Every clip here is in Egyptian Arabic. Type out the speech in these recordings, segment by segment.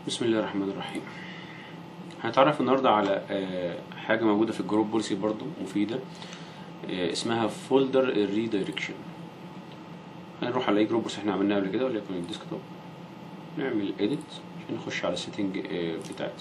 بسم الله الرحمن الرحيم هنتعرف النهارده على آه، حاجه موجوده في الجروب بوليسي برضو مفيده آه، اسمها فولدر ريدايركشن هنروح على اي جروب بوليسي احنا عملناه قبل كده وليكن الديسكتوب نعمل اديت عشان نخش على السيتنج بتاعتي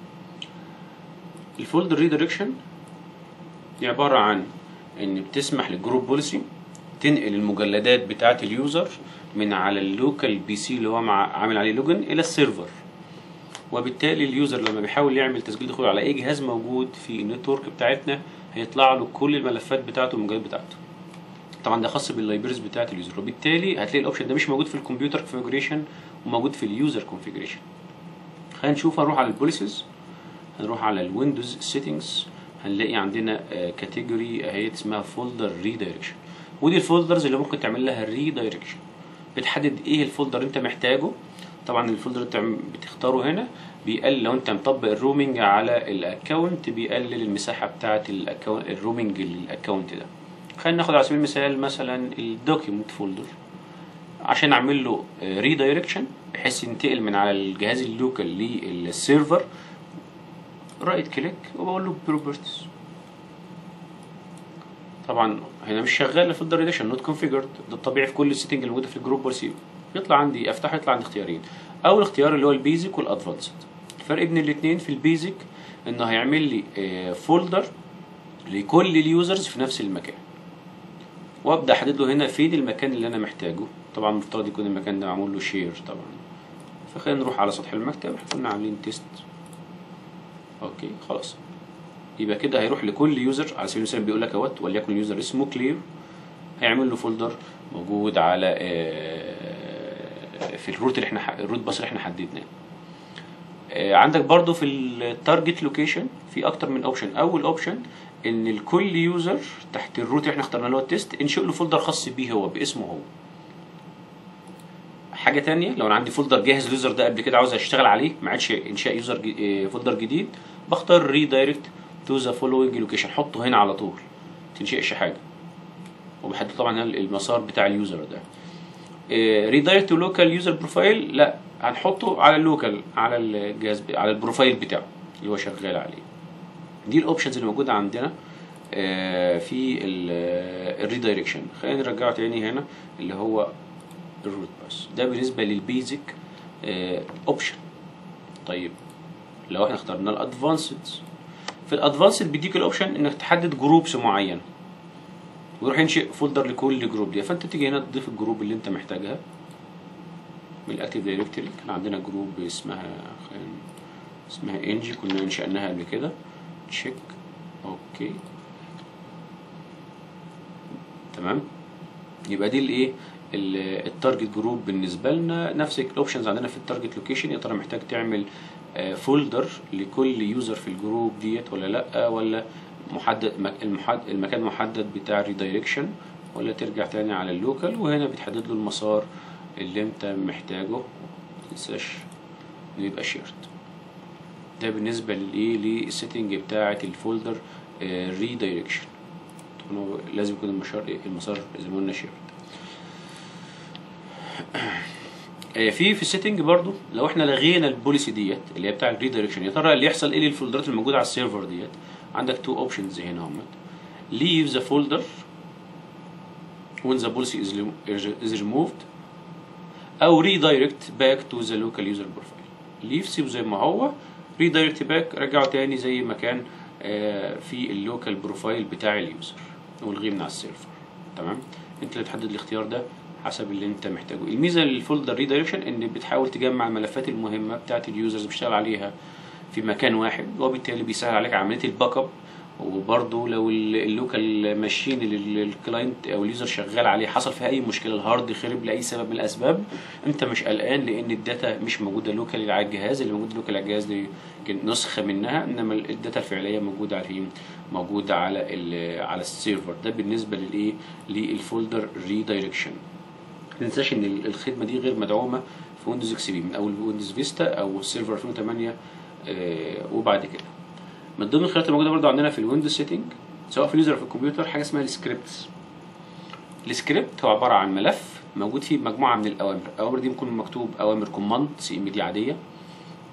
الفولدر ريدايركشن دي عباره عن ان بتسمح للجروب بوليسي تنقل المجلدات بتاعه اليوزر من على اللوكال بي سي اللي هو مع عامل عليه لوجن الى السيرفر وبالتالي اليوزر لما بيحاول يعمل تسجيل دخول على اي جهاز موجود في النتورك بتاعتنا هيطلع له كل الملفات بتاعته والمجلدات بتاعته طبعا ده خاص باللايبرز بتاعت اليوزر وبالتالي هتلاقي الاوبشن ده مش موجود في الكمبيوتر كونفيجريشن وموجود في اليوزر كونفيجريشن خلينا نشوف هنروح على البوليسز هنروح على الويندوز سيتنجز هنلاقي عندنا كاتيجوري اهي اسمها فولدر ريدايركشن ودي الفولدرز اللي ممكن تعمل لها ريدايركشن بتحدد ايه الفولدر انت محتاجه طبعا الفولدر اللي انت بتختاره هنا بيقلل لو انت مطبق الرومنج على الاكونت بيقلل المساحه بتاعه الاكونت الرومنج للاكونت ده خلينا ناخد على سبيل المثال مثلا الدوكيومنت فولدر عشان اعمل له ريدايركشن بحيث ينتقل من على الجهاز اللوكال للسيرفر رايت كليك وبقول له بروبرتيز طبعا هنا مش شغال الفولدر ريديشن نوت كونفيجرد ده الطبيعي في كل السيتنج اللي موجوده في الجروب بوليسي يطلع عندي افتح يطلع عندي اختيارين اول اختيار اللي هو البيزك والادفانسد الفرق بين الاثنين في البيزك انه هيعمل لي فولدر لكل اليوزرز في نفس المكان وابدا احدد له هنا فين المكان اللي انا محتاجه طبعا المفترض يكون المكان ده معمول له شير طبعا فخلينا نروح على سطح المكتب احنا كنا عاملين تيست اوكي خلاص يبقى كده هيروح لكل يوزر على سبيل المثال بيقول لك اهوت وليكن يوزر اسمه كلير هيعمل له فولدر موجود على في الروت اللي احنا الروت باص اللي احنا حددناه عندك برضو في التارجت لوكيشن في اكتر من اوبشن اول اوبشن ان الكل يوزر تحت الروت اللي احنا اخترنا له التيست انشئ له فولدر خاص بيه هو باسمه هو حاجه تانية لو انا عندي فولدر جاهز اليوزر ده قبل كده عاوز اشتغل عليه ما عادش انشاء يوزر فولدر جديد بختار ريدايركت تو ذا فولوينج لوكيشن حطه هنا على طول تنشئش حاجه وبحدد طبعا هنا المسار بتاع اليوزر ده ريدايركت تو لوكال يوزر بروفايل لا هنحطه على اللوكال على الجهاز على البروفايل بتاعه اللي هو شغال عليه دي الاوبشنز اللي موجوده عندنا في الريدايركشن خلينا نرجعه تاني هنا اللي هو الروت باس ده بالنسبه للبيزك اوبشن طيب لو احنا اخترنا الادفانسد في الادفانسد بيديك الاوبشن انك تحدد جروبس معينه ويروح ينشئ فولدر لكل جروب دي فانت تيجي هنا تضيف الجروب اللي انت محتاجها من الاكتيف دايركتوري كان عندنا جروب اسمها اسمها انجي كنا انشأناها قبل كده تشيك اوكي تمام يبقى دي الايه التارجت جروب بالنسبه لنا نفس الاوبشنز عندنا في التارجت لوكيشن يا ترى محتاج تعمل فولدر لكل يوزر في الجروب ديت ولا لا ولا محدد المحدد المكان محدد بتاع الريدايركشن ولا ترجع تاني على اللوكال وهنا بتحدد له المسار اللي انت محتاجه متنساش انه يبقى شيرت ده بالنسبه للايه للسيتنج بتاعه الفولدر ريدايركشن لازم يكون المسار المسار زي ما قلنا شيرت في في السيتنج برضو لو احنا لغينا البوليسي ديت اللي هي بتاع الريدايركشن يا ترى اللي يحصل ايه للفولدرات الموجوده على السيرفر ديت عندك تو اوبشنز هنا هم leave the folder when the policy is, is removed او redirect back to the local user profile leave سيبه زي ما هو redirect back رجعه تاني زي ما كان في اللوكال بروفايل بتاع اليوزر والغيه من على السيرفر تمام انت اللي تحدد الاختيار ده حسب اللي انت محتاجه الميزه للفولدر ريدايركشن ان بتحاول تجمع الملفات المهمه بتاعت اليوزرز بيشتغل عليها في مكان واحد وبالتالي بيسهل عليك عمليه الباك اب وبرضه لو اللوكال ماشين اللي الكلاينت او اليوزر شغال عليه حصل فيها اي مشكله الهارد خرب لاي سبب من الاسباب انت مش قلقان لان الداتا مش موجوده لوكال على الجهاز اللي موجود لوكال على الجهاز دي نسخه منها انما الداتا الفعليه موجوده على فين موجوده على على السيرفر ده بالنسبه للايه للفولدر ريدايركشن ما تنساش ان الخدمه دي غير مدعومه في ويندوز اكس بي من اول ويندوز فيستا او سيرفر 2008 آه وبعد كده من ضمن الخيارات الموجوده برضو عندنا في الويندوز سيتنج سواء في اليوزر او في الكمبيوتر حاجه اسمها السكريبتس السكريبت هو عباره عن ملف موجود فيه مجموعه من الاوامر الاوامر دي ممكن مكتوب اوامر كوماند سي ام دي عاديه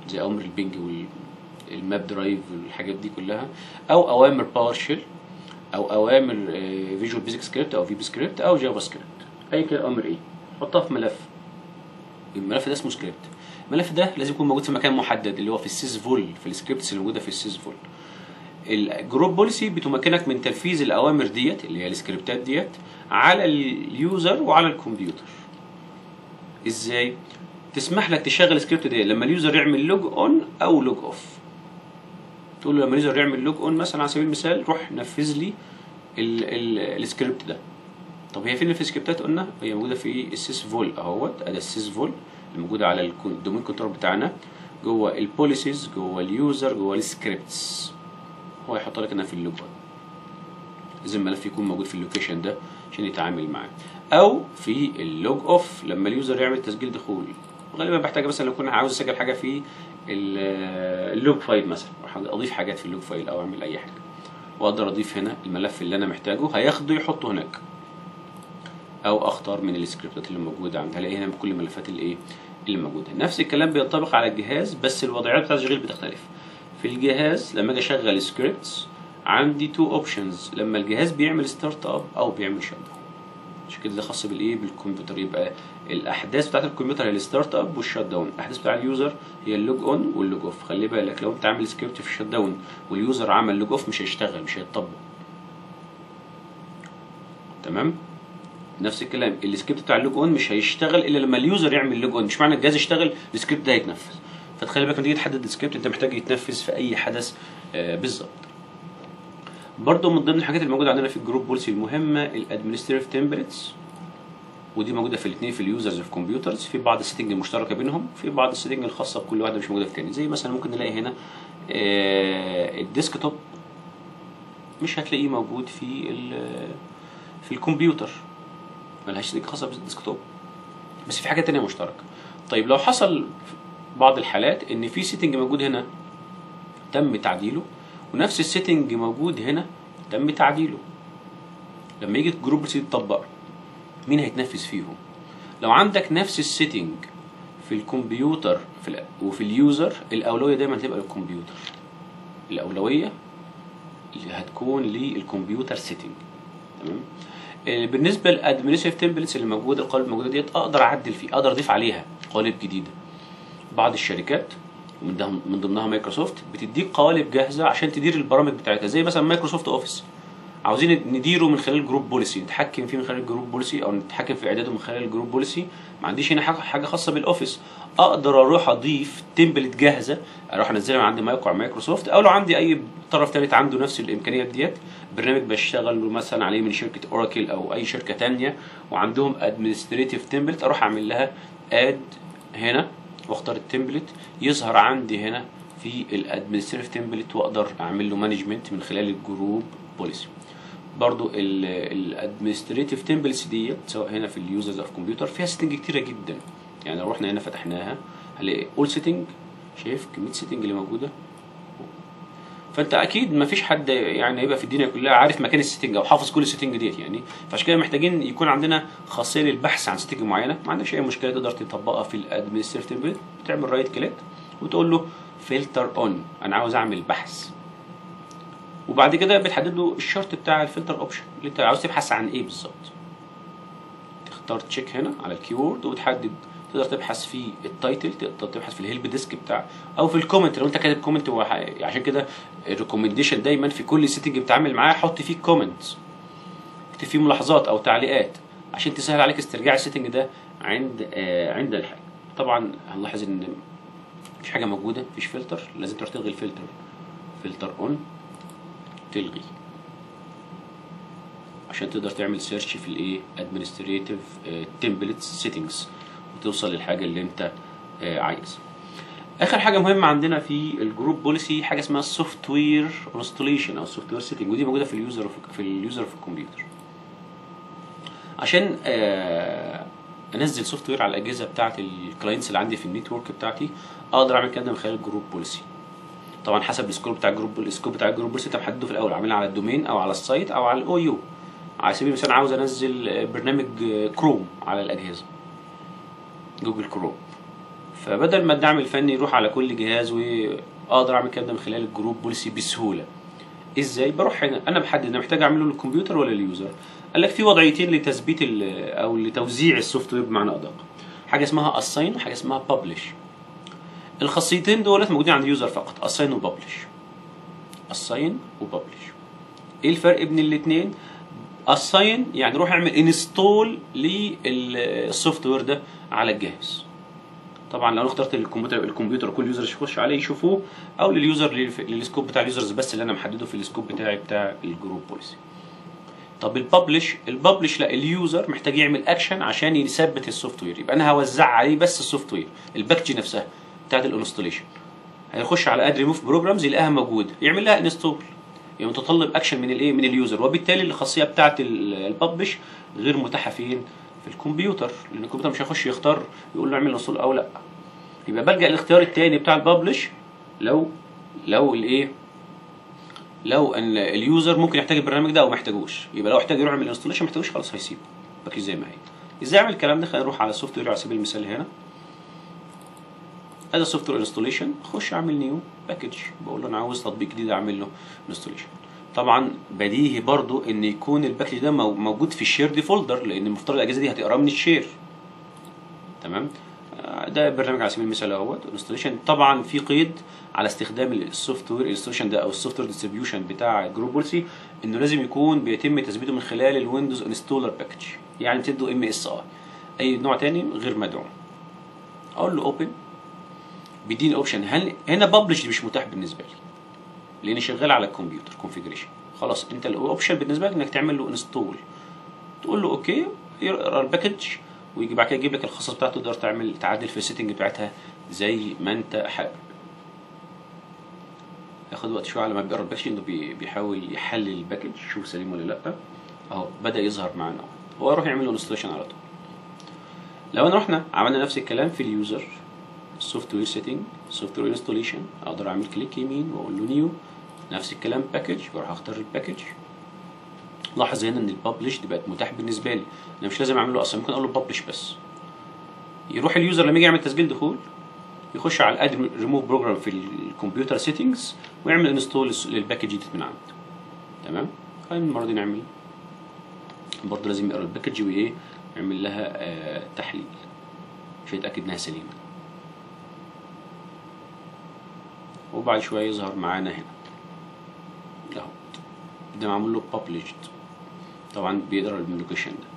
زي اوامر البنج والماب درايف والحاجات دي كلها او اوامر باور شيل او اوامر فيجوال بيزك سكريبت او في بي سكريبت او جافا سكريبت اي كده اوامر ايه حطها في ملف الملف ده اسمه سكريبت الملف ده لازم يكون موجود في مكان محدد اللي هو في السيس فول في السكريبتس اللي موجوده في السيس فول الجروب بوليسي بتمكنك من تنفيذ الاوامر ديت اللي هي السكريبتات ديت على اليوزر وعلى الكمبيوتر ازاي تسمح لك تشغل السكريبت ده لما اليوزر يعمل لوج اون او لوج اوف تقول له لما اليوزر يعمل لوج اون مثلا على سبيل المثال روح نفذ لي ال- ال- السكريبت ده طب هي فين في السكريبتات قلنا هي موجوده في السيس فول اهوت ادي السيس فول الموجوده على الكو- الدومين كنترول بتاعنا جوه البوليسيز جوه اليوزر جوه السكريبتس هو هيحط لك هنا في اللوج اون لازم الملف يكون موجود في اللوكيشن ده عشان يتعامل معاه او في اللوج اوف لما اليوزر يعمل تسجيل دخول غالبا بحتاج مثلا لو كنت عاوز اسجل حاجه في ال- اللوج فايل مثلا أو اضيف حاجات في اللوج فايل او اعمل اي حاجه واقدر اضيف هنا الملف اللي انا محتاجه هياخده يحطه هناك او اختار من السكريبتات اللي موجوده عندي هلاقي هنا كل الملفات اللي ايه اللي موجوده نفس الكلام بينطبق على الجهاز بس الوضعيات بتاعت التشغيل بتختلف في الجهاز لما اجي اشغل سكريبتس عندي تو اوبشنز لما الجهاز بيعمل ستارت اب او بيعمل شت داون عشان كده ده خاص بالايه بالكمبيوتر يبقى الاحداث بتاعت الكمبيوتر هي الستارت اب والشت داون الاحداث بتاع اليوزر هي اللوج اون واللوج اوف خلي بالك لو انت عامل سكريبت في الشت داون واليوزر عمل لوج اوف مش هيشتغل مش هيتطبق تمام نفس الكلام السكريبت بتاع اللوج اون مش هيشتغل الا لما اليوزر يعمل لوج اون مش معنى الجهاز يشتغل السكريبت ده هيتنفذ فتخلي بالك لما تيجي تحدد السكريبت انت محتاج يتنفذ في اي حدث آه بالظبط برضه من ضمن الحاجات اللي موجوده عندنا في الجروب بوليسي المهمه الادمنستريتيف تمبلتس ودي موجوده في الاثنين في اليوزرز في كمبيوترز في بعض السيتنج المشتركه بينهم في بعض السيتنج الخاصه بكل واحده مش موجوده في الثاني زي مثلا ممكن نلاقي هنا آه الديسكتوب مش هتلاقيه موجود في ال- في الكمبيوتر ملهاش سيتنج خاصه بالديسكتوب بس في حاجه تانية مشتركه طيب لو حصل في بعض الحالات ان في سيتنج موجود هنا تم تعديله ونفس السيتنج موجود هنا تم تعديله لما يجي الجروب بوليسي يتطبق مين هيتنفذ فيهم لو عندك نفس السيتنج في الكمبيوتر في ال- وفي اليوزر الاولويه دايما تبقى للكمبيوتر الاولويه اللي هتكون للكمبيوتر سيتنج تمام آه، بالنسبه للادمنستريتيف تمبلتس اللي موجوده القوالب الموجوده ديت اقدر اعدل فيه اقدر اضيف عليها قوالب جديده بعض الشركات ومن ده- من ضمنها مايكروسوفت بتديك قوالب جاهزه عشان تدير البرامج بتاعتها زي مثلا مايكروسوفت اوفيس عاوزين نديره من خلال جروب بوليسي نتحكم فيه من خلال الجروب بوليسي او نتحكم في اعداده من خلال الجروب بوليسي ما عنديش هنا حاجه حاجه خاصه بالاوفيس اقدر اروح اضيف تمبلت جاهزه اروح انزلها من عند موقع مايكروسوفت او لو عندي اي طرف ثالث عنده نفس الامكانيات ديت برنامج بشتغل مثلا عليه من شركه اوراكل او اي شركه تانية وعندهم ادمنستريتيف تمبلت اروح اعمل لها اد هنا واختار التمبلت يظهر عندي هنا في الادمنستريتيف تمبلت واقدر اعمل له مانجمنت من خلال الجروب بوليسي برضو الادمنستريتيف تمبلتس ديت سواء هنا في اليوزرز اوف كمبيوتر فيها سيتنج كتيره جدا يعني لو رحنا هنا فتحناها هنلاقي اول سيتنج شايف كميه سيتنج اللي موجوده فانت اكيد ما فيش حد يعني هيبقى في الدنيا كلها عارف مكان السيتنج او حافظ كل السيتنج ديت يعني فعشان كده محتاجين يكون عندنا خاصيه للبحث عن سيتنج معينه ما عندكش اي مشكله تقدر تطبقها في الادمنستريتيف تمبلت بتعمل رايت كليك وتقول له فلتر اون انا عاوز اعمل بحث وبعد كده بتحدد له الشرط بتاع الفلتر اوبشن اللي انت عاوز تبحث عن ايه بالظبط تختار تشيك هنا على الكيورد وتحدد تقدر تبحث في التايتل تقدر تبحث في الهيلب ديسك بتاع او في الكومنت لو انت كاتب كومنت عشان كده الريكومنديشن دايما في كل سيتنج بتعامل معاه حط فيه كومنت اكتب فيه ملاحظات او تعليقات عشان تسهل عليك استرجاع السيتنج ده عند آه عند الحاجه طبعا هنلاحظ ان مفيش حاجه موجوده مفيش فلتر لازم تروح تلغي الفلتر فلتر اون تلغي عشان تقدر تعمل سيرش في الايه ادمنستريتيف تمبلتس سيتنجز وتوصل للحاجه اللي انت آه، عايزها اخر حاجه مهمه عندنا في الجروب بوليسي حاجه اسمها السوفت وير انستوليشن او السوفت وير سيتنج ودي موجوده في اليوزر في اليوزر في الكمبيوتر عشان آه، انزل سوفت وير على الاجهزه بتاعه الكلاينتس اللي عندي في النتورك بتاعتي اقدر اعمل كده من خلال الجروب بوليسي طبعا حسب السكوب بتاع الجروب السكوب بتاع الجروب بوليسي انت محدده في الاول عاملها على الدومين او على السايت او على الاو يو على سبيل المثال عاوز انزل برنامج كروم على الاجهزه جوجل كروم فبدل ما الدعم الفني يروح على كل جهاز واقدر اعمل الكلام ده من خلال الجروب بوليسي بسهوله ازاي بروح هنا انا بحدد انا محتاج اعمله للكمبيوتر ولا لليوزر قال لك في وضعيتين لتثبيت ال- او لتوزيع السوفت وير بمعنى ادق حاجه اسمها assign وحاجه اسمها publish الخاصيتين دولت موجودين عند اليوزر فقط assign وببلش assign وببلش ايه الفرق بين الاثنين assign يعني روح اعمل انستول للسوفت وير ده على الجهاز طبعا لو انا اخترت الكمبيوتر الكمبيوتر كل يوزر يخش عليه يشوفوه او لليوزر للف- للسكوب بتاع اليوزرز بس اللي انا محدده في السكوب بتاعي بتاع الجروب بوليسي طب الببلش الببلش لا اليوزر محتاج يعمل اكشن عشان يثبت السوفت وير يبقى انا هوزع عليه بس السوفت وير الباكج نفسها بتاعت الانستوليشن هيخش على اد ريموف بروجرامز يلاقيها موجوده يعمل لها انستول يعني متطلب اكشن من الايه من اليوزر وبالتالي الخاصيه بتاعت الببلش غير متاحه فين في الكمبيوتر لان الكمبيوتر مش هيخش يختار يقول له اعمل انستول او لا يبقى بلجا الاختيار الثاني بتاع الببلش لو لو الايه لو ان اليوزر ممكن يحتاج البرنامج ده او ما يحتاجوش يبقى لو احتاج يروح يعمل انستوليشن ما يحتاجوش خلاص هيسيبه باكج زي ما هي ازاي اعمل الكلام ده خلينا نروح على السوفت وير على سبيل المثال هنا ادي السوفت وير انستوليشن اخش اعمل نيو باكج بقول له انا عاوز تطبيق جديد اعمل له انستوليشن طبعا بديهي برضو ان يكون الباكج ده مو- موجود في الشير فولدر لان المفترض الاجهزه دي هتقراه من الشير تمام آه، ده برنامج على سبيل المثال اهوت انستوليشن طبعا في قيد على استخدام السوفت وير انستوليشن ده او السوفت وير ديستريبيوشن بتاع جروب بولسي انه لازم يكون بيتم تثبيته من خلال الويندوز انستولر باكج يعني تدوا ام اس اي اي نوع تاني غير مدعوم اقول له اوبن بيديني اوبشن هل هنا ببلش مش متاح بالنسبه لي لاني شغال على الكمبيوتر كونفيجريشن خلاص انت الاوبشن بالنسبه لك انك تعمل له انستول تقول له اوكي يقرا الباكج ويجي بعد كده يجيب لك الخاصيه بتاعته تقدر تعمل تعدل في السيتنج بتاعتها زي ما انت حابب ياخد وقت شويه على ما بيقرا الباكج انه بي- بيحاول يحلل الباكج يشوف سليم ولا لا اهو بدا يظهر معانا اهو هو يروح يعمل له انستليشن على طول لو انا رحنا عملنا نفس الكلام في اليوزر سوفت وير سيتنج سوفت وير انستوليشن اقدر اعمل كليك يمين واقول له نيو نفس الكلام باكج بروح اختار الباكج لاحظ هنا ان الببلش دي بقت متاح بالنسبه لي انا مش لازم اعمل له اصلا ممكن اقول له ببلش بس يروح اليوزر لما يجي يعمل تسجيل دخول يخش على الاد ريموف بروجرام في الكمبيوتر سيتنجز ويعمل انستول للباكج دي من عنده تمام خلينا المره دي نعمل برضه لازم يقرا الباكج وايه يعمل لها آه تحليل عشان يتاكد انها سليمه وبعد شويه يظهر معانا هنا اهو ده معمول له published طبعا بيقرا الميديكيشن ده